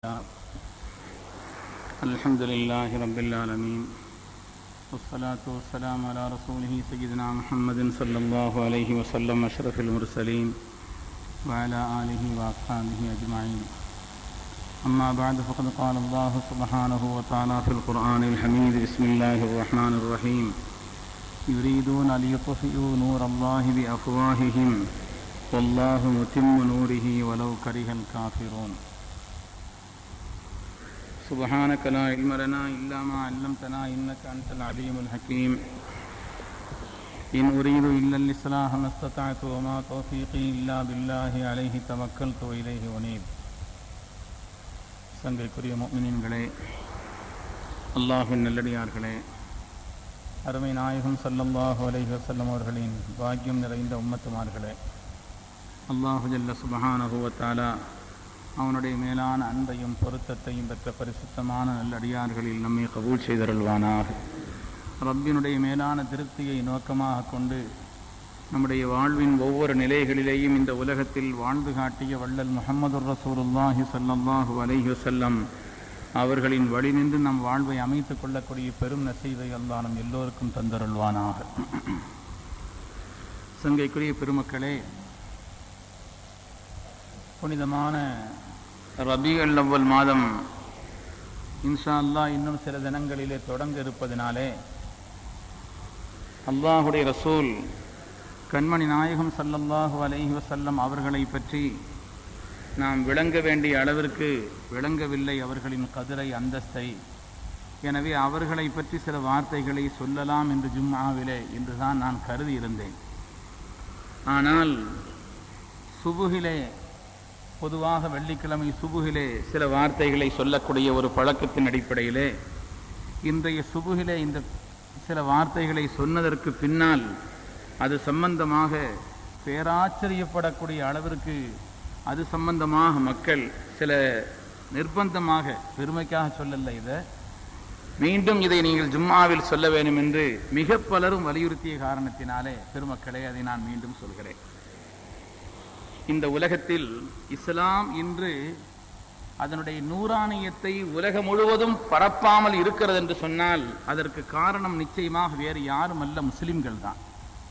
الحمد لله رب العالمين والصلاة والسلام على رسوله سيدنا محمد صلى الله عليه وسلم أشرف المرسلين وعلى آله وأصحابه أجمعين أما بعد فقد قال الله سبحانه وتعالى في القرآن الحميد بسم الله الرحمن الرحيم يريدون ليطفئوا نور الله بأفواههم والله متم نوره ولو كره الكافرون سبحانك لا علم لنا إلا ما علمتنا إنك أنت العليم الحكيم إن أريد إلا الإصلاح ما استطعت وما توفيقي إلا بالله عليه توكلت وإليه أنيب சங்கைக்குரிய முஃமினீன்களே அல்லாஹின் நல்லடியார்களே அருமை நாயகம் ஸல்லல்லாஹு அலைஹி வஸல்லம் அவர்களின் பாக்கியம் நிறைந்த உம்மத்துமார்களே அல்லாஹு ஜல்ல சுபஹானஹு வ தஆலா அவனுடைய மேலான அன்பையும் பொருத்தத்தையும் பெற்ற பரிசுத்தமான நல்லடியார்களில் நம்மை கபூல் செய்தருள்வானாக ரப்பினுடைய மேலான திருப்தியை நோக்கமாக கொண்டு நம்முடைய வாழ்வின் ஒவ்வொரு நிலைகளிலேயும் இந்த உலகத்தில் வாழ்ந்து காட்டிய வள்ளல் முகமது ரசூலுல்லாஹி ஸல்லல்லாஹு அலைஹி வஸல்லம் அவர்களின் வழி நின்று நம் வாழ்வை அமைத்துக் கொள்ளக்கூடிய பெரும் நசீவை அல்லாஹ் நம் எல்லோருக்கும் தந்தருள்வானாக சங்கைக்குரிய பெருமக்களே புனிதமான ரபி அவ்வல் மாதம் இன்ஷா அல்லாஹ் இன்னும் சில தினங்களிலே தொடங்க இருப்பதினாலே அல்லாஹுடைய ரசூல் கண்மணி நாயகம் ஸல்லல்லாஹு அலைஹி வஸல்லம் அவர்களை பற்றி நாம் விளங்க வேண்டிய அளவிற்கு விளங்கவில்லை அவர்களின் கதிரை அந்தஸ்தை எனவே அவர்களை பற்றி சில வார்த்தைகளை சொல்லலாம் என்று ஜும்ஆவிலே இன்றுதான் நான் கருதி இருந்தேன் ஆனால் சுபுகிலே பொதுவாக வெள்ளிக்கிழமை சுபுகிலே சில வார்த்தைகளை சொல்லக்கூடிய ஒரு பழக்கத்தின் அடிப்படையிலே இன்றைய சுபுகிலே இந்த சில வார்த்தைகளை சொன்னதற்கு பின்னால் அது சம்பந்தமாக பேராச்சரியப்படக்கூடிய அளவிற்கு அது சம்பந்தமாக மக்கள் சில நிர்பந்தமாக பெருமைக்காக சொல்லல இதை மீண்டும் இதை நீங்கள் ஜும்மாவில் சொல்ல வேண்டும் என்று மிக பலரும் வலியுறுத்திய காரணத்தினாலே பெருமக்களே அதை நான் மீண்டும் சொல்கிறேன் இந்த உலகத்தில் இஸ்லாம் இன்று அதனுடைய நூறாணியத்தை உலகம் முழுவதும் பரப்பாமல் இருக்கிறது என்று சொன்னால் அதற்கு காரணம் நிச்சயமாக வேறு யாரும் அல்ல முஸ்லிம்கள் தான்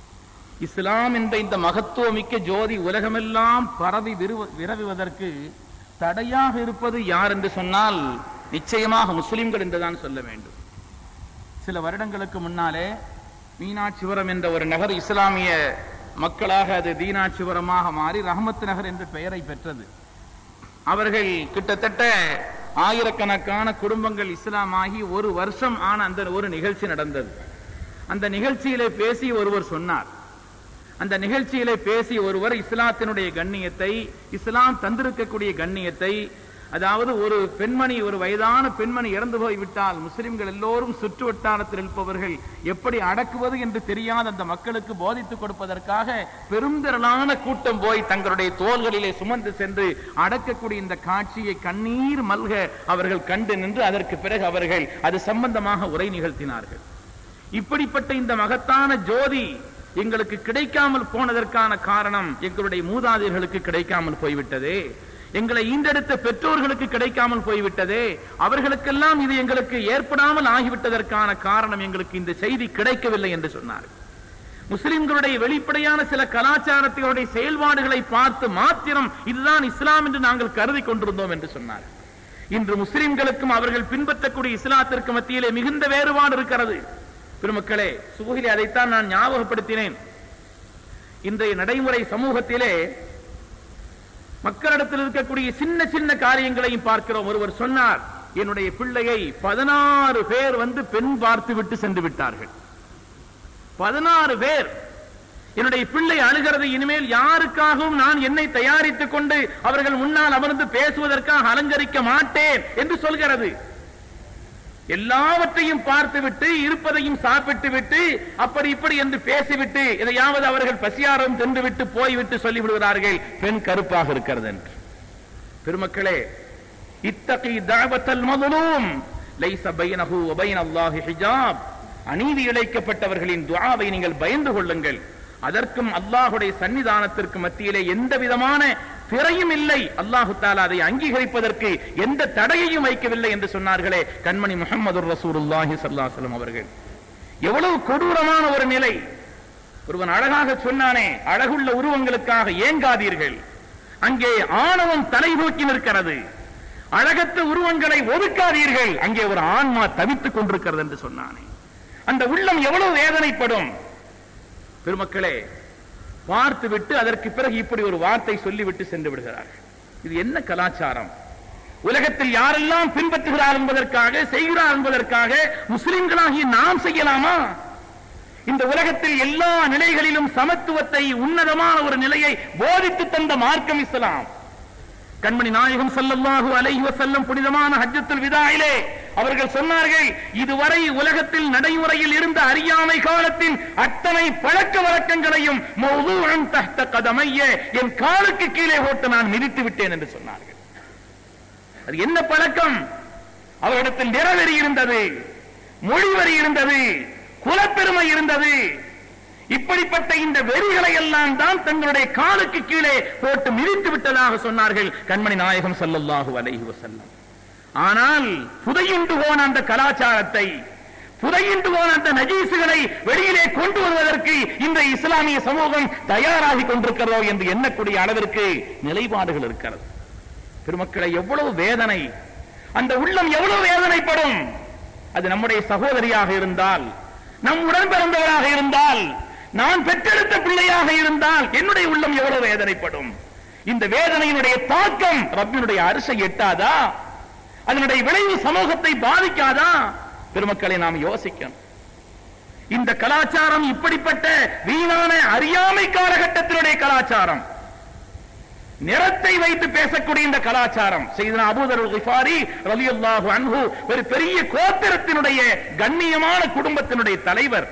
இஸ்லாம் என்ற இந்த மகத்துவமிக்க ஜோதி உலகமெல்லாம் பரவி விருவ- விரவுவதற்கு தடையாக இருப்பது யார் என்று சொன்னால் நிச்சயமாக முஸ்லிம்கள் என்றுதான் சொல்ல வேண்டும் சில வருடங்களுக்கு முன்னாலே மீனாட்சிபுரம் என்ற ஒரு நகர் இஸ்லாமிய மக்களாக அது தீனாட்சிபுரமாக மாறி ரஹமத் நகர் என்ற பெயரை பெற்றது அவர்கள் கிட்டத்தட்ட ஆயிரக்கணக்கான குடும்பங்கள் இஸ்லாமாகி ஒரு வருஷம் ஆன அந்த ஒரு நிகழ்ச்சி நடந்தது அந்த நிகழ்ச்சியிலே பேசி ஒருவர் சொன்னார் அந்த நிகழ்ச்சியிலே பேசி ஒருவர் இஸ்லாத்தினுடைய கண்ணியத்தை இஸ்லாம் தந்திருக்கக்கூடிய கண்ணியத்தை அதாவது ஒரு பெண்மணி ஒரு வயதான பெண்மணி இறந்து போய்விட்டால் முஸ்லிம்கள் எல்லோரும் சுற்று வட்டாரத்தில் இருப்பவர்கள் எப்படி அடக்குவது என்று தெரியாத அந்த மக்களுக்கு போதித்துக் கொடுப்பதற்காக பெருந்திரளான கூட்டம் போய் தங்களுடைய தோள்களிலே சுமந்து சென்று அடக்கக்கூடிய இந்த காட்சியை கண்ணீர் மல்க அவர்கள் கண்டு நின்று அதற்கு பிறகு அவர்கள் அது சம்பந்தமாக உரை நிகழ்த்தினார்கள் இப்படிப்பட்ட இந்த மகத்தான ஜோதி எங்களுக்கு கிடைக்காமல் போனதற்கான காரணம் எங்களுடைய மூதாதையர்களுக்கு கிடைக்காமல் போய்விட்டதே எங்களை ஈண்டெடுத்த பெற்றோர்களுக்கு கிடைக்காமல் போய்விட்டதே அவர்களுக்கெல்லாம் இது எங்களுக்கு ஏற்படாமல் ஆகிவிட்டதற்கான காரணம் எங்களுக்கு இந்த செய்தி கிடைக்கவில்லை என்று சொன்னார் முஸ்லிம்களுடைய வெளிப்படையான சில கலாச்சாரத்தினுடைய செயல்பாடுகளை பார்த்து மாத்திரம் இதுதான் இஸ்லாம் என்று நாங்கள் கருதி கொண்டிருந்தோம் என்று சொன்னார் இன்று முஸ்லிம்களுக்கும் அவர்கள் பின்பற்றக்கூடிய இஸ்லாத்திற்கு மத்தியிலே மிகுந்த வேறுபாடு இருக்கிறது பெருமக்களே சுபுகிலே அதைத்தான் நான் ஞாபகப்படுத்தினேன் இன்றைய நடைமுறை சமூகத்திலே மக்களிடத்தில் இருக்கக்கூடிய சின்ன சின்ன காரியங்களையும் பார்க்கிறோம் ஒருவர் சொன்னார் என்னுடைய பிள்ளையை பதினாறு பேர் வந்து பெண் பார்த்து விட்டு சென்று விட்டார்கள் பதினாறு பேர் என்னுடைய பிள்ளை அழுகிறது இனிமேல் யாருக்காகவும் நான் என்னை தயாரித்துக் கொண்டு அவர்கள் முன்னால் அமர்ந்து பேசுவதற்காக அலங்கரிக்க மாட்டேன் என்று சொல்கிறது எல்லாவற்றையும் பார்த்துவிட்டு இருப்பதையும் சாப்பிட்டு விட்டு அப்படி இப்படி என்று பேசிவிட்டு எதையாவது அவர்கள் பசியாரம் தின்றுவிட்டு போய்விட்டு சொல்லிவிடுகிறார்கள் பெண் கருப்பாக இருக்கிறது என்று பெருமக்களே இத்தகி தாவத்தல் மதுலும் லைஸ பைனஹு வ பைன அல்லாஹி ஹிஜாப் அநீதி இழைக்கப்பட்டவர்களின் துஆவை நீங்கள் பயந்து கொள்ளுங்கள் அதற்கும் அல்லாஹுடைய சன்னிதானத்திற்கு மத்தியிலே எந்த விதமான பிறையும் இல்லை அல்லாஹு தாலா அதை அங்கீகரிப்பதற்கு எந்த தடையையும் வைக்கவில்லை என்று சொன்னார்களே கண்மணி முகமது ரசூலுல்லாஹி ஸல்லல்லாஹு அவர்கள் எவ்வளவு கொடூரமான ஒரு நிலை ஒருவன் அழகாக சொன்னானே அழகுள்ள உருவங்களுக்காக ஏங்காதீர்கள் அங்கே ஆணவம் தலை நோக்கி நிற்கிறது அழகத்த உருவங்களை ஒதுக்காதீர்கள் அங்கே ஒரு ஆன்மா தவித்துக் கொண்டிருக்கிறது என்று சொன்னானே அந்த உள்ளம் எவ்வளவு வேதனைப்படும் பெருமக்களே பார்த்து விட்டு அதற்கு பிறகு இப்படி ஒரு வார்த்தை சொல்லிவிட்டு சென்று விடுகிறார்கள் இது என்ன கலாச்சாரம் உலகத்தில் யாரெல்லாம் பின்பற்றுகிறார் என்பதற்காக செய்கிறார் என்பதற்காக முஸ்லிம்களாகிய நாம் செய்யலாமா இந்த உலகத்தில் எல்லா நிலைகளிலும் சமத்துவத்தை உன்னதமான ஒரு நிலையை போதித்து தந்த மார்க்கம் இஸ்லாம் கண்மணி நாயகம் ஸல்லல்லாஹு அலைஹி வஸல்லம் புனிதமான ஹஜ்ஜத்துல் விதாயிலே அவர்கள் சொன்னார்கள் இதுவரை உலகத்தில் நடைமுறையில் இருந்த அறியாமை காலத்தின் அத்தனை பழக்க வழக்கங்களையும் மௌதூஅன் தஹ்த கதமைய என் காலுக்கு கீழே போட்டு நான் மிதித்து விட்டேன் என்று சொன்னார்கள் அது என்ன பழக்கம் அவரிடத்தில் நிறவெறி இருந்தது மொழிவரி இருந்தது குலப்பெருமை இருந்தது இப்படிப்பட்ட இந்த வெறிகளை எல்லாம் தான் தங்களுடைய காலுக்கு கீழே போட்டு மிதித்து விட்டதாக சொன்னார்கள் கண்மணி நாயகம் ஸல்லல்லாஹு அலைஹி வஸல்லம் ஆனால் புதையுண்டு போன அந்த கலாச்சாரத்தை புதையுண்டு போன அந்த நஜீசுகளை வெளியிலே கொண்டு வருவதற்கு இந்த இஸ்லாமிய சமூகம் தயாராகி கொண்டிருக்கிறதோ என்று எண்ணக்கூடிய அளவிற்கு நிலைப்பாடுகள் இருக்கிறது பெருமக்களை எவ்வளவு வேதனை அந்த உள்ளம் எவ்வளவு வேதனைப்படும் அது நம்முடைய சகோதரியாக இருந்தால் நம் உடன் பிறந்தவராக இருந்தால் நான் பெற்றெடுத்த பிள்ளையாக இருந்தால் என்னுடைய உள்ளம் எவ்வளவு வேதனைப்படும் இந்த வேதனையினுடைய தாக்கம் ரப்பினுடைய அரசை எட்டாதா அதனுடைய விளைவு சமூகத்தை பாதிக்காதா பெருமக்களை நாம் யோசிக்கணும் இந்த கலாச்சாரம் இப்படிப்பட்ட வீணான அறியாமை காலகட்டத்தினுடைய கலாச்சாரம் நிறத்தை வைத்து பேசக்கூடிய இந்த கலாச்சாரம் செய்தனா அபூதர் கிஃபாரி ரலியல்லாஹு அன்ஹு ஒரு பெரிய கோத்திரத்தினுடைய கண்ணியமான குடும்பத்தினுடைய தலைவர்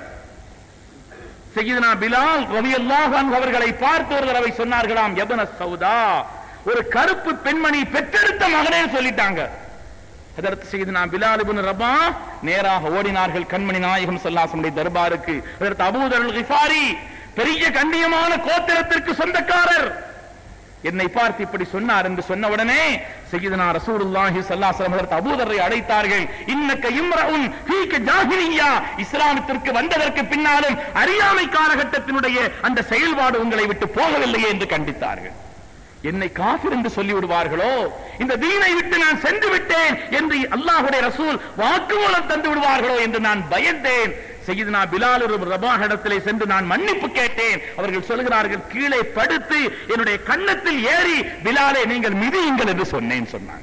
செய்தனா பிலால் ரலியல்லாஹு அன்ஹு அவர்களை பார்த்து ஒரு தடவை சொன்னார்களாம் யபன சௌதா ஒரு கருப்பு பெண்மணி பெற்றெடுத்த மகனே சொல்லிட்டாங்க அதற்கு செய்தனா பிலால் இப்னு ரபா நேராக ஓடினார்கள் கண்மணி நாயகம் ஸல்லல்லாஹு தர்பாருக்கு அதற்கு அபூதர் கிஃபாரி பெரிய கண்ணியமான கோத்திரத்திற்கு சொந்தக்காரர் என்னை பார்த்து இப்படி சொன்னார் என்று சொன்ன உடனே செய்தனா ரசூலுல்லாஹி ஸல்லல்லாஹு அலைஹி வஸல்லம் அபூதரை அழைத்தார்கள் இன்னக்க இம்ரஉன் ஃபீக ஜாஹிலியா இஸ்லாமத்திற்கு வந்ததற்கு பின்னாலும் அறியாமை காலகட்டத்தினுடைய அந்த செயல்பாடு உங்களை விட்டு போகவில்லையே என்று கண்டித்தார்கள் என்னை காஃபிர் என்று சொல்லி விடுவார்களோ இந்த தீனை விட்டு நான் சென்று விட்டேன் என்று அல்லாஹுடைய ரசூல் வாக்குமூலம் தந்து விடுவார்களோ என்று நான் பயந்தேன் செய்தனா பிலால் ஒரு ரபாஹ் இடத்திலே சென்று நான் மன்னிப்பு கேட்டேன் அவர்கள் சொல்கிறார்கள் கீழே படுத்து என்னுடைய கன்னத்தில் ஏறி பிலாலே நீங்கள் மிதியுங்கள் என்று சொன்னேன் சொன்னாங்க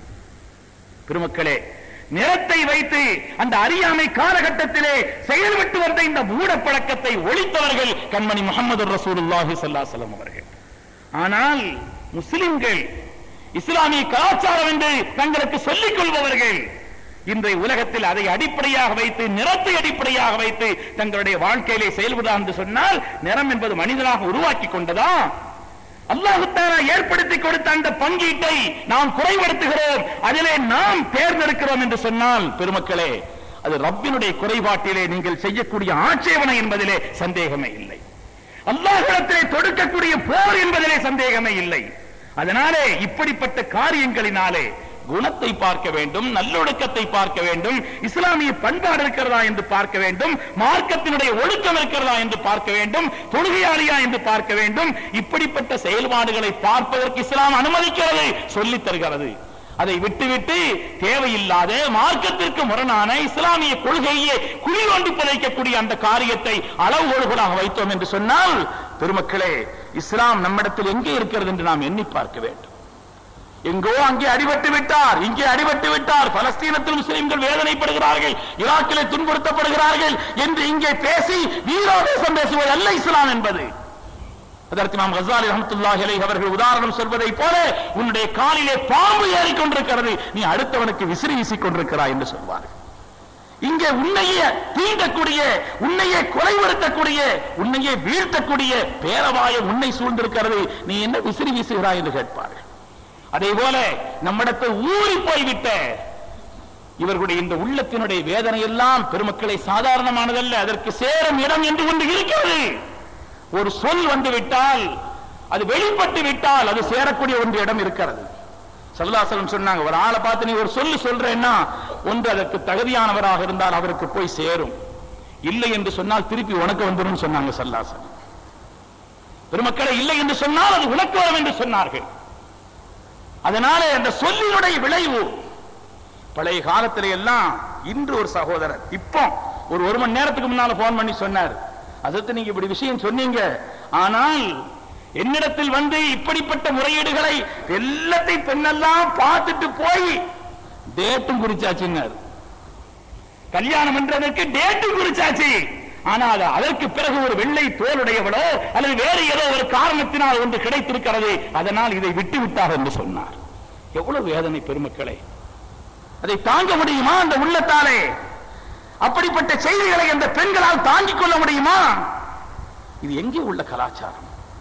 பெருமக்களே நிறத்தை வைத்து அந்த அறியாமை காலகட்டத்திலே செயல்பட்டு வந்த இந்த மூடப்பழக்கத்தை ஒழித்தவர்கள் கண்மணி முகமது ரசூலுல்லாஹி ஸல்லல்லாஹு அவர்கள் ஆனால் முஸ்லிம்கள் இஸ்லாமிய கலாச்சாரம் என்று தங்களுக்கு சொல்லிக் கொள்பவர்கள் இன்றைய உலகத்தில் அதை அடிப்படையாக வைத்து நிறத்தை அடிப்படையாக வைத்து தங்களுடைய வாழ்க்கையிலே செயல்படுதா என்று சொன்னால் நிறம் என்பது மனிதனாக உருவாக்கி கொண்டதா அல்லாஹுத்தாரா ஏற்படுத்தி கொடுத்த அந்த பங்கீட்டை நாம் குறைபடுத்துகிறோம் அதிலே நாம் தேர்ந்தெடுக்கிறோம் என்று சொன்னால் பெருமக்களே அது ரப்பினுடைய குறைபாட்டிலே நீங்கள் செய்யக்கூடிய ஆட்சேபனை என்பதிலே சந்தேகமே இல்லை அல்லாஹிடத்திலே தொடுக்கக்கூடிய போர் என்பதிலே சந்தேகமே இல்லை அதனாலே இப்படிப்பட்ட காரியங்களினாலே குணத்தை பார்க்க வேண்டும் நல்லொழுக்கத்தை பார்க்க வேண்டும் இஸ்லாமிய பண்பாடு இருக்கிறதா என்று பார்க்க வேண்டும் மார்க்கத்தினுடைய ஒழுக்கம் இருக்கிறதா என்று பார்க்க வேண்டும் தொழுகையாளியா என்று பார்க்க வேண்டும் இப்படிப்பட்ட செயல்பாடுகளை பார்ப்பதற்கு இஸ்லாம் அனுமதிக்கிறது சொல்லித் தருகிறது அதை விட்டுவிட்டு தேவையில்லாத மார்க்கத்திற்கு முரணான இஸ்லாமிய கொள்கையை குழி கொண்டு புதைக்கக்கூடிய அந்த காரியத்தை அளவுகோடுகளாக வைத்தோம் என்று சொன்னால் பெருமக்களே இஸ்லாம் நம்மிடத்தில் எங்கே இருக்கிறது என்று நாம் எண்ணி பார்க்க வேண்டும் எங்கோ அங்கே அடிபட்டு விட்டார் இங்கே அடிபட்டு விட்டார் பலஸ்தீனத்தில் முஸ்லிம்கள் வேதனைப்படுகிறார்கள் ஈராக்கிலே துன்புறுத்தப்படுகிறார்கள் என்று இங்கே பேசி வீரோதேசம் பேசுவது அல்ல இஸ்லாம் என்பது அதற்கு நாம் கசாலி ரஹமத்துல்லாஹி அலைஹி அவர்கள் உதாரணம் சொல்வதை போல உன்னுடைய காலிலே பாம்பு ஏறிக்கொண்டிருக்கிறது நீ அடுத்தவனுக்கு விசிறி வீசிக் கொண்டிருக்கிறாய் என்று சொல்வார்கள் இங்கே உன்னையே தீண்டக்கூடிய உன்னையே கொலைவருத்தக்கூடிய உன்னையே வீழ்த்தக்கூடிய பேரவாயம் உன்னை சூழ்ந்திருக்கிறது நீ என்ன விசிறி வீசுகிறாய் என்று கேட்பார்கள் அதே போல நம்மிடத்தில் ஊறி போய்விட்ட இவர்களுடைய இந்த உள்ளத்தினுடைய வேதனை எல்லாம் பெருமக்களை சாதாரணமானதல்ல அதற்கு சேரும் இடம் என்று ஒன்று இருக்கிறது ஒரு சொல் வந்து விட்டால் அது வெளிப்பட்டு விட்டால் அது சேரக்கூடிய ஒன்று இடம் இருக்கிறது சல்லாசலம் சொன்னாங்க ஒரு ஆளை பார்த்து நீ ஒரு சொல்லு சொல்றேன்னா ஒன்று அதற்கு தகுதியானவராக இருந்தால் அவருக்கு போய் சேரும் இல்லை என்று சொன்னால் திருப்பி உனக்கு வந்துடும் சொன்னாங்க சல்லாசலம் பெருமக்களை இல்லை என்று சொன்னால் அது உனக்கு வரும் என்று சொன்னார்கள் அதனால அந்த சொல்லினுடைய விளைவு பழைய காலத்துல எல்லாம் இன்று ஒரு சகோதரர் இப்போ ஒரு ஒரு மணி நேரத்துக்கு முன்னால போன் பண்ணி சொன்னார் அதற்கு நீங்க இப்படி விஷயம் சொன்னீங்க ஆனால் என்னிடத்தில் வந்து இப்படிப்பட்ட முறையீடுகளை எல்லாத்தையும் பெண்ணெல்லாம் பார்த்துட்டு போய் டேட்டும் குறிச்சாச்சுன்னாரு கல்யாணம் பண்றதற்கு டேட்டும் குறிச்சாச்சு ஆனால் அதற்கு பிறகு ஒரு வெள்ளை தோலுடையவளோ அல்லது வேறு ஏதோ ஒரு காரணத்தினால் ஒன்று கிடைத்திருக்கிறது அதனால் இதை விட்டு விட்டார் என்று சொன்னார் எவ்வளவு வேதனை பெருமக்களே அதை தாங்க முடியுமா அந்த உள்ளத்தாலே அப்படிப்பட்ட செய்திகளை அந்த பெண்களால் தாங்கிக் கொள்ள முடியுமா இது எங்கே உள்ள கலாச்சாரம்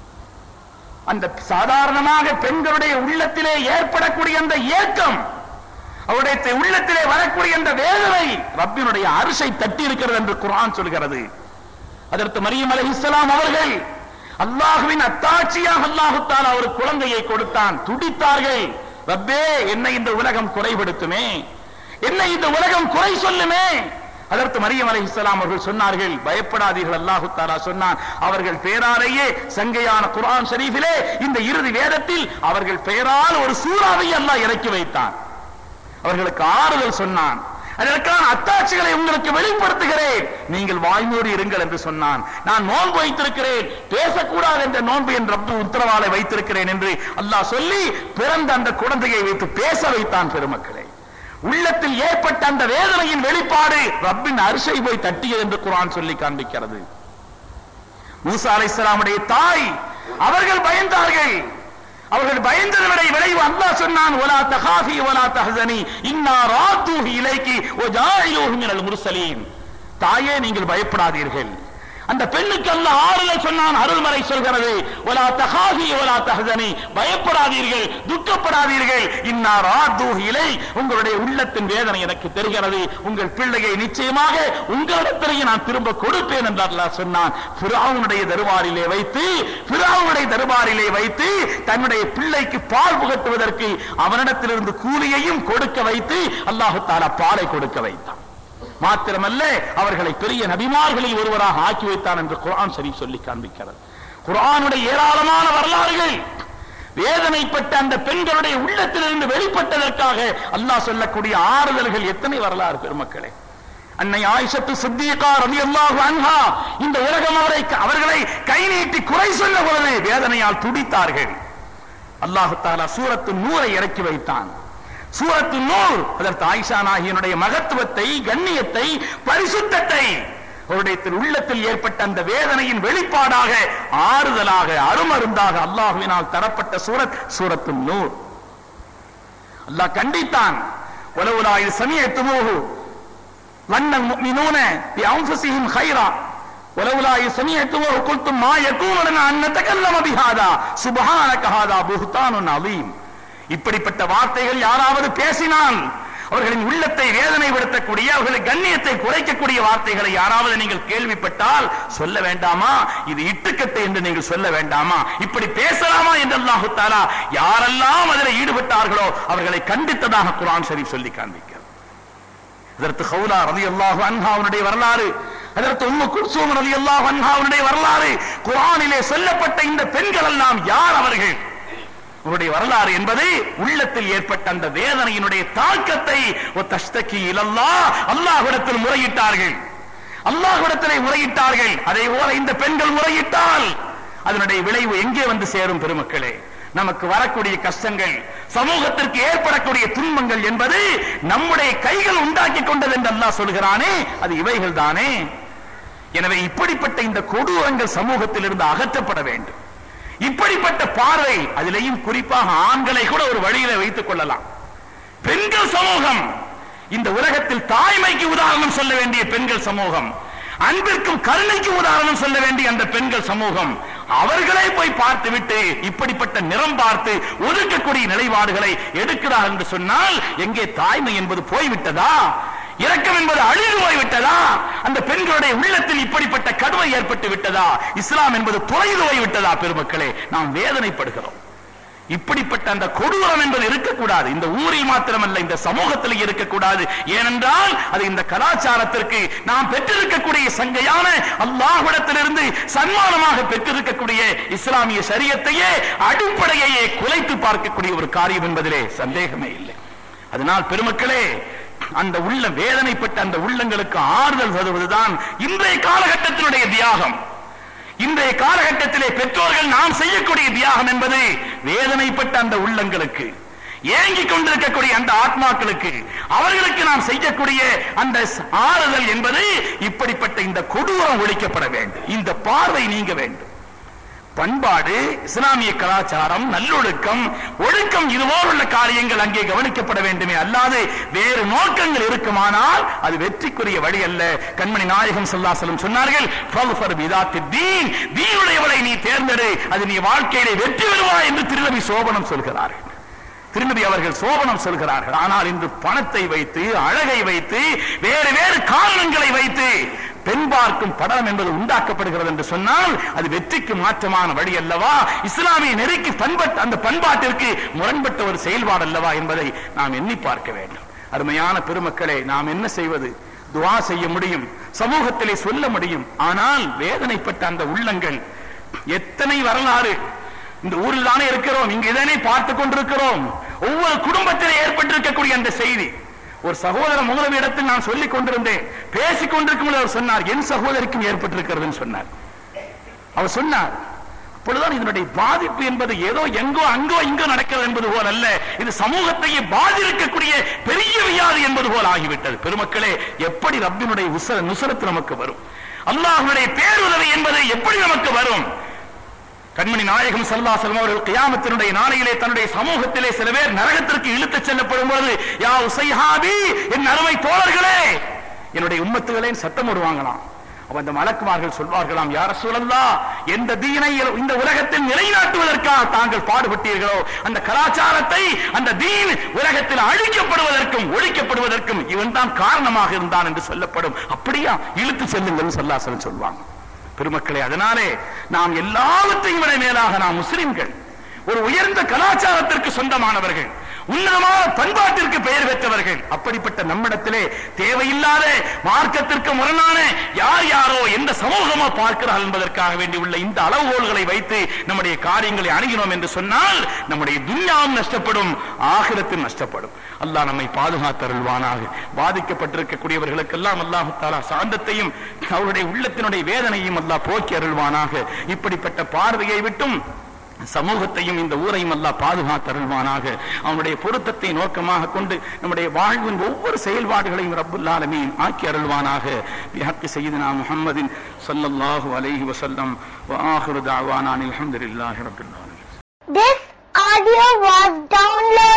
அந்த சாதாரணமாக பெண்களுடைய உள்ளத்திலே ஏற்படக்கூடிய அந்த ஏக்கம் அவருடைய உள்ளத்திலே வரக்கூடிய அந்த வேதனை ரப்பினுடைய அரிசை தட்டி இருக்கிறது என்று குரான் சொல்கிறது அதற்கு மரியம் அலை இஸ்லாம் அவர்கள் அல்லாஹுவின் அத்தாட்சியாக அல்லாஹு தாலா ஒரு குழந்தையை கொடுத்தான் துடித்தார்கள் ரப்பே என்னை இந்த உலகம் குறைபடுத்துமே என்னை இந்த உலகம் குறை சொல்லுமே அதற்கு மரியம் அலை இஸ்லாம் அவர்கள் சொன்னார்கள் பயப்படாதீர்கள் அல்லாஹு தாலா சொன்னான் அவர்கள் பெயராலேயே சங்கையான குர்ஆன் ஷரீஃபிலே இந்த இறுதி வேதத்தில் அவர்கள் பெயரால் ஒரு சூறாவை அல்லாஹ் இறக்கி வைத்தான் அவர்களுக்கு ஆறுதல் சொன்னான் அதற்கான அத்தாட்சிகளை உங்களுக்கு வெளிப்படுத்துகிறேன் நீங்கள் வாய்மூடி இருங்கள் என்று சொன்னான் நான் நோன்பு வைத்திருக்கிறேன் பேசக்கூடாது என்ற நோன்பு என் ரப்பு உத்தரவாலை வைத்திருக்கிறேன் என்று அல்லாஹ் சொல்லி பிறந்த அந்த குழந்தையை வைத்து பேச வைத்தான் பெருமக்களே உள்ளத்தில் ஏற்பட்ட அந்த வேதனையின் வெளிப்பாடு ரப்பின் அரிசை போய் தட்டியது என்று குரான் சொல்லி காண்பிக்கிறது மூசா அலைஹிஸ்ஸலாமுடைய தாய் அவர்கள் பயந்தார்கள் அவர்கள் பயந்ததனுடைய விளைவு அல்லாஹ் சொன்னான் ஒலா தகாஃபி ஒலா தஹசனி இன்னா ராத்தூஹி இலைக்கி வ ஜாயிலூஹு மினல் முர்சலீன் தாயே நீங்கள் பயப்படாதீர்கள் அந்த பெண்ணுக்கு அல்லாஹ் ஆறுதல் சொன்னான் அருள்மறை சொல்கிறது ஒலா தகாஃபி ஒலா தஹசனி பயப்படாதீர்கள் துக்கப்படாதீர்கள் இன்னா ராத்தூஹி இலை உங்களுடைய உள்ளத்தின் வேதனை எனக்கு தெரிகிறது உங்கள் பிள்ளையை நிச்சயமாக உங்களிடத்திலேயே நான் திரும்ப கொடுப்பேன் என்று அல்லாஹ் சொன்னான் ஃபிரௌனுடைய தருவாரிலே வைத்து ஃபிரௌனுடைய தருவாரிலே வைத்து தன்னுடைய பிள்ளைக்கு பால் புகட்டுவதற்கு அவனிடத்திலிருந்து கூலியையும் கொடுக்க வைத்து அல்லாஹு தாலா பாலை கொடுக்க வைத்தான் மாத்திரமல்ல அவர்களை பெரிய நபிமார்களில் ஒருவராக ஆக்கி வைத்தான் என்று குர்ஆன் சரி சொல்லி காண்பிக்கிறது குர்ஆனுடைய ஏராளமான வரலாறுகள் வேதனைப்பட்ட அந்த பெண்களுடைய உள்ளத்திலிருந்து வெளிப்பட்டதற்காக அல்லாஹ் சொல்லக்கூடிய ஆறுதல்கள் எத்தனை வரலாறு பெருமக்களே அன்னை ஆயிஷத்து சித்திகா ரலியல்லாஹு அன்ஹா இந்த உலகம் அவரை அவர்களை கை நீட்டி குறை சொன்ன பொழுது வேதனையால் துடித்தார்கள் அல்லாஹு தாலா சூரத்து நூரை இறக்கி வைத்தான் சூரத்து நூர் அதற்கு ஆயிஷா நாகியனுடைய மகத்துவத்தை கண்ணியத்தை பரிசுத்தத்தை அவருடைய உள்ளத்தில் ஏற்பட்ட அந்த வேதனையின் வெளிப்பாடாக ஆறுதலாக அருமருந்தாக அல்லாஹுவினால் தரப்பட்ட சூரத் சூரத்து நூர் அல்லாஹ் கண்டித்தான் உலவுலா இது சமயத்துமோகு வண்ணன் முஃமினூன பிஅன்ஃபுஸிஹிம் கைரா ولولا إذ سمعتموه قلتم ما يكون لنا أن نتكلم بهذا سبحانك هذا بهتان عظيم இப்படிப்பட்ட வார்த்தைகள் யாராவது பேசினால் அவர்களின் உள்ளத்தை வேதனைப்படுத்தக்கூடிய அவர்களின் கண்ணியத்தை குறைக்கக்கூடிய வார்த்தைகளை யாராவது நீங்கள் கேள்விப்பட்டால் சொல்ல வேண்டாமா இது இட்டுக்கட்டை என்று நீங்கள் சொல்ல வேண்டாமா இப்படி பேசலாமா என்று அல்லாஹு தாலா யாரெல்லாம் அதில் ஈடுபட்டார்களோ அவர்களை கண்டித்ததாக குரான் ஷரீஃப் சொல்லி காண்பிக்கிறது அதற்கு ஹவுலா ரதி அல்லாஹு அன்ஹாவுடைய வரலாறு அதற்கு உம்மு குல்சூம் ரதி அல்லாஹு அன்ஹாவுடைய வரலாறு குரானிலே சொல்லப்பட்ட இந்த பெண்கள் எல்லாம் யார் அவர்கள் அவருடைய வரலாறு என்பது உள்ளத்தில் ஏற்பட்ட அந்த வேதனையினுடைய தாக்கத்தை தஸ்தகி இலல்லா அல்லாஹ்விடத்தில் முறையிட்டார்கள் அல்லாஹ்விடத்திலே முறையிட்டார்கள் அதே போல இந்த பெண்கள் முறையிட்டால் அதனுடைய விளைவு எங்கே வந்து சேரும் பெருமக்களே நமக்கு வரக்கூடிய கஷ்டங்கள் சமூகத்திற்கு ஏற்படக்கூடிய துன்பங்கள் என்பது நம்முடைய கைகள் உண்டாக்கி கொண்டது என்று அல்லாஹ் சொல்கிறானே அது இவைகள் தானே எனவே இப்படிப்பட்ட இந்த கொடூரங்கள் சமூகத்தில் இருந்து அகற்றப்பட வேண்டும் இப்படிப்பட்ட பார்வை அதிலேயும் குறிப்பாக ஆண்களை கூட ஒரு வழியில வைத்துக் கொள்ளலாம் பெண்கள் சமூகம் இந்த உலகத்தில் தாய்மைக்கு உதாரணம் சொல்ல வேண்டிய பெண்கள் சமூகம் அன்பிற்கும் கருணைக்கு உதாரணம் சொல்ல வேண்டிய அந்த பெண்கள் சமூகம் அவர்களே போய் பார்த்துவிட்டு இப்படிப்பட்ட நிறம் பார்த்து ஒதுக்கக்கூடிய நிலைப்பாடுகளை எடுக்கிறார் என்று சொன்னால் எங்கே தாய்மை என்பது போய்விட்டதா இரக்கம் என்பது அழிந்து போய்விட்டதா அந்த பெண்களுடைய உள்ளத்தில் இப்படிப்பட்ட கடுமை ஏற்பட்டு விட்டதா இஸ்லாம் என்பது தொலைந்து போய் விட்டதா பெருமக்களே நாம் வேதனைப்படுகிறோம் இப்படிப்பட்ட அந்த கொடூரம் என்பது இருக்கக்கூடாது இந்த ஊரில் மாத்திரமல்ல இந்த சமூகத்தில் இருக்கக்கூடாது ஏனென்றால் அது இந்த கலாச்சாரத்திற்கு நாம் பெற்றிருக்கக்கூடிய சங்கையான அல்லாஹ்விடத்திலிருந்து சன்மானமாக பெற்றிருக்கக்கூடிய இஸ்லாமிய சரியத்தையே அடிப்படையையே குலைத்து பார்க்கக்கூடிய ஒரு காரியம் என்பதிலே சந்தேகமே இல்லை அதனால் பெருமக்களே அந்த உள்ள வேதனைப்பட்ட அந்த உள்ளங்களுக்கு ஆறுதல் தருவதுதான் இன்றைய காலகட்டத்தினுடைய தியாகம் இன்றைய காலகட்டத்திலே பெற்றோர்கள் நாம் செய்யக்கூடிய தியாகம் என்பது வேதனைப்பட்ட அந்த உள்ளங்களுக்கு ஏங்கிக் கொண்டிருக்கக்கூடிய அந்த ஆத்மாக்களுக்கு அவர்களுக்கு நாம் செய்யக்கூடிய அந்த ஆறுதல் என்பது இப்படிப்பட்ட இந்த கொடூரம் ஒழிக்கப்பட வேண்டும் இந்த பார்வை நீங்க வேண்டும் பண்பாடு இஸ்லாமிய கலாச்சாரம் நல்லொழுக்கம் ஒழுக்கம் இதுபோல் உள்ள காரியங்கள் அங்கே கவனிக்கப்பட வேண்டுமே அல்லாது வேறு நோக்கங்கள் இருக்குமானால் அது வெற்றிக்குரிய வழி அல்ல கண்மணி நாயகம் சொல்லாசலம் சொன்னார்கள் "ஃபல்ஃபர் பிதாத்தி தீன் தீனுடையவளை நீ தேர்ந்தெடு அது நீ வாழ்க்கையிலே வெற்றி பெறுவாய் என்று திருநபி சோபனம் சொல்கிறார்கள் திருநபி அவர்கள் சோபனம் சொல்கிறார்கள் ஆனால் இன்று பணத்தை வைத்து அழகை வைத்து வேறு வேறு காரணங்களை வைத்து பெண் பார்க்கும் படம் என்பது உண்டாக்கப்படுகிறது என்று சொன்னால் அது வெற்றிக்கு மாற்றமான வழி அல்லவா இஸ்லாமிய நெருக்கி பண்பட்ட அந்த பண்பாட்டிற்கு முரண்பட்ட ஒரு செயல்பாடு அல்லவா என்பதை நாம் எண்ணி பார்க்க வேண்டும் அருமையான பெருமக்களே நாம் என்ன செய்வது துவா செய்ய முடியும் சமூகத்திலே சொல்ல முடியும் ஆனால் வேதனைப்பட்ட அந்த உள்ளங்கள் எத்தனை வரலாறு இந்த ஊரில் தானே இருக்கிறோம் இங்கு இதனை பார்த்து கொண்டிருக்கிறோம் ஒவ்வொரு குடும்பத்திலே ஏற்பட்டிருக்கக்கூடிய அந்த செய்தி ஒரு சகோதர முதலவி இடத்தில் நான் சொல்லிக் கொண்டிருந்தேன் பேசிக் கொண்டிருக்கும் பொழுது அவர் சொன்னார் என் சகோதரிக்கும் ஏற்பட்டிருக்கிறதுன்னு சொன்னார் அவர் சொன்னார் அப்பொழுதுதான் இதனுடைய பாதிப்பு என்பது ஏதோ எங்கோ அங்கோ இங்கோ நடக்கிறது என்பது போல் அல்ல இது சமூகத்தையே பாதிக்கக்கூடிய பெரிய வியாதி என்பது போல் ஆகிவிட்டது பெருமக்களே எப்படி ரப்பினுடைய உசர நுசரத்து நமக்கு வரும் அல்லாஹ்வுடைய பேருதவி என்பது எப்படி நமக்கு வரும் கண்மணி நாயகம் சல்லாசலம் அவர்கள் கியாமத்தினுடைய நாளையிலே தன்னுடைய சமூகத்திலே சில பேர் நரகத்திற்கு இழுத்துச் செல்லப்படும் போது யா உசைஹாபி என் அருமை தோழர்களே என்னுடைய உம்மத்துகளே சத்தம் விடுவாங்களாம் அப்ப அந்த மலக்குமார்கள் சொல்வார்களாம் யார சூழல்லா எந்த தீனை இந்த உலகத்தில் நிலைநாட்டுவதற்காக தாங்கள் பாடுபட்டீர்களோ அந்த கலாச்சாரத்தை அந்த தீன் உலகத்தில் அழிக்கப்படுவதற்கும் ஒழிக்கப்படுவதற்கும் இவன் தான் காரணமாக இருந்தான் என்று சொல்லப்படும் அப்படியா இழுத்து செல்லுங்கள் சொல்லாசலம் சொல்வாங்க பெருமக்களே அதனாலே நாம் எல்லாவற்றையும் விட மேலாக நாம் முஸ்லிம்கள் ஒரு உயர்ந்த கலாச்சாரத்திற்கு சொந்தமானவர்கள் உன்னதமான பண்பாட்டிற்கு பெயர் பெற்றவர்கள் அப்படிப்பட்ட நம்மிடத்திலே தேவையில்லாத மார்க்கத்திற்கு முரணான யார் யாரோ எந்த சமூகமோ பார்க்கிறார்கள் என்பதற்காக வேண்டி உள்ள இந்த அளவுகோல்களை வைத்து நம்முடைய காரியங்களை அணுகினோம் என்று சொன்னால் நம்முடைய துன்யாவும் நஷ்டப்படும் ஆகிரத்தும் நஷ்டப்படும் அல்லாஹ் நம்மை பாதுகாத்தருள்வானாக பாதிக்கப்பட்டிருக்கக்கூடியவர்களுக்கெல்லாம் அல்லாஹு தாலா சாந்தத்தையும் அவருடைய உள்ளத்தினுடைய வேதனையும் அல்லாஹ் போக்கி அருள்வானாக இப்படிப்பட்ட பார்வையை விட்டும் சமூகத்தையும் இந்த ஊரையும் அல்லாஹ் பாதுகாத்தருள்வானாக அவனுடைய பொருத்தத்தை நோக்கமாக கொண்டு நம்முடைய வாழ்வின் ஒவ்வொரு செயல்பாடுகளையும் ரப்புல் ஆலமீன் ஆக்கி அருள்வானாக பிஹக்கி சையதுனா முஹம்மதின் ஸல்லல்லாஹு அலைஹி வஸல்லம் வ ஆகிரு தஅவானா அல்ஹம்துலில்லாஹி ரப்பில் ஆலமீன் This audio was downloaded